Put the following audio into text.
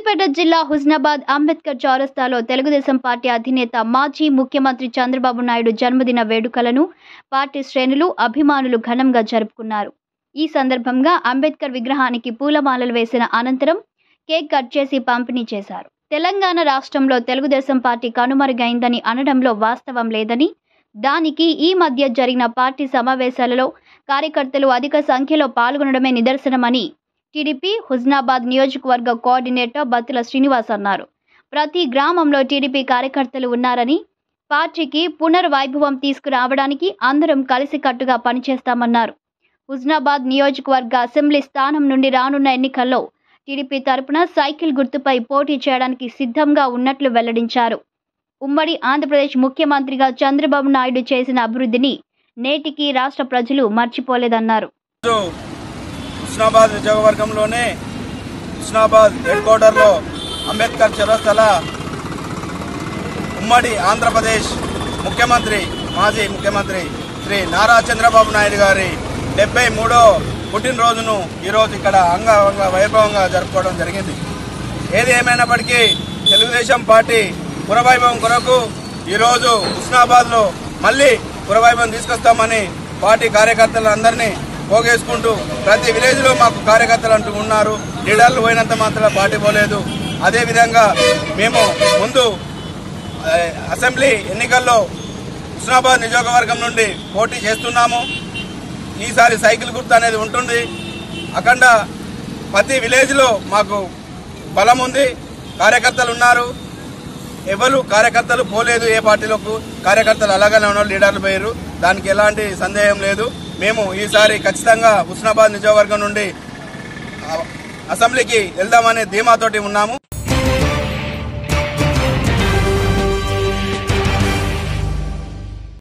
సిద్దిపేట జిల్లా హుస్నాబాద్ అంబేద్కర్ చౌరస్తాలో తెలుగుదేశం పార్టీ అధినేత మాజీ ముఖ్యమంత్రి చంద్రబాబు నాయుడు జన్మదిన వేడుకలను పార్టీ శ్రేణులు అభిమానులు ఘనంగా జరుపుకున్నారు ఈ సందర్భంగా అంబేద్కర్ విగ్రహానికి పూలమాలలు వేసిన అనంతరం కేక్ కట్ చేసి పంపిణీ చేశారు తెలంగాణ రాష్ట్రంలో తెలుగుదేశం పార్టీ కనుమరుగైందని అనడంలో వాస్తవం లేదని దానికి ఈ మధ్య జరిగిన పార్టీ సమావేశాలలో కార్యకర్తలు అధిక సంఖ్యలో పాల్గొనడమే నిదర్శనమని టీడీపీ హుజ్నాబాద్ నియోజకవర్గ కోఆర్డినేటర్ బత్తుల శ్రీనివాస్ అన్నారు ప్రతి గ్రామంలో టీడీపీ కార్యకర్తలు ఉన్నారని పార్టీకి పునర్వైభవం తీసుకురావడానికి అందరం కలిసికట్టుగా పనిచేస్తామన్నారు హుజ్నాబాద్ నియోజకవర్గ అసెంబ్లీ స్థానం నుండి రానున్న ఎన్నికల్లో టీడీపీ తరపున సైకిల్ గుర్తుపై పోటీ చేయడానికి సిద్ధంగా ఉన్నట్లు వెల్లడించారు ఉమ్మడి ఆంధ్రప్రదేశ్ ముఖ్యమంత్రిగా చంద్రబాబు నాయుడు చేసిన అభివృద్ధిని నేటికి రాష్ట్ర ప్రజలు మర్చిపోలేదన్నారు ఈరోజు హుస్నాబాద్ నియోజకవర్గంలోనే హుస్నాబాద్ హెడ్ క్వార్టర్లో అంబేద్కర్ చౌరస్తల ఉమ్మడి ఆంధ్రప్రదేశ్ ముఖ్యమంత్రి మాజీ ముఖ్యమంత్రి శ్రీ నారా చంద్రబాబు నాయుడు గారి డెబ్బై మూడో పుట్టినరోజును ఈరోజు ఇక్కడ అంగ వైభవంగా జరుపుకోవడం జరిగింది ఏది ఏమైనప్పటికీ తెలుగుదేశం పార్టీ పురవైభవం కొరకు ఈరోజు హుస్నాబాద్లో మళ్ళీ పురవైభవం తీసుకొస్తామని పార్టీ కార్యకర్తలందరినీ పోగేసుకుంటూ ప్రతి విలేజ్లో మాకు కార్యకర్తలు అంటూ ఉన్నారు లీడర్లు పోయినంత మాత్రం పార్టీ పోలేదు అదేవిధంగా మేము ముందు ఆ, అసెంబ్లీ ఎన్నికల్లో హుస్నాబాద్ నియోజకవర్గం నుండి పోటీ చేస్తున్నాము ఈసారి సైకిల్ గుర్తు అనేది ఉంటుంది అఖండ ప్రతి విలేజ్లో మాకు బలం ఉంది కార్యకర్తలు ఉన్నారు ఎవరు కార్యకర్తలు పోలేదు ఏ పార్టీలకు కార్యకర్తలు అలాగనే ఉన్నారు లీడర్లు పోయారు దానికి ఎలాంటి సందేహం లేదు మేము ఈసారి ఖచ్చితంగా హుస్నాబాద్ నియోజకవర్గం నుండి ఆ, అసెంబ్లీకి వెళ్దామనే ధీమాతోటి ఉన్నాము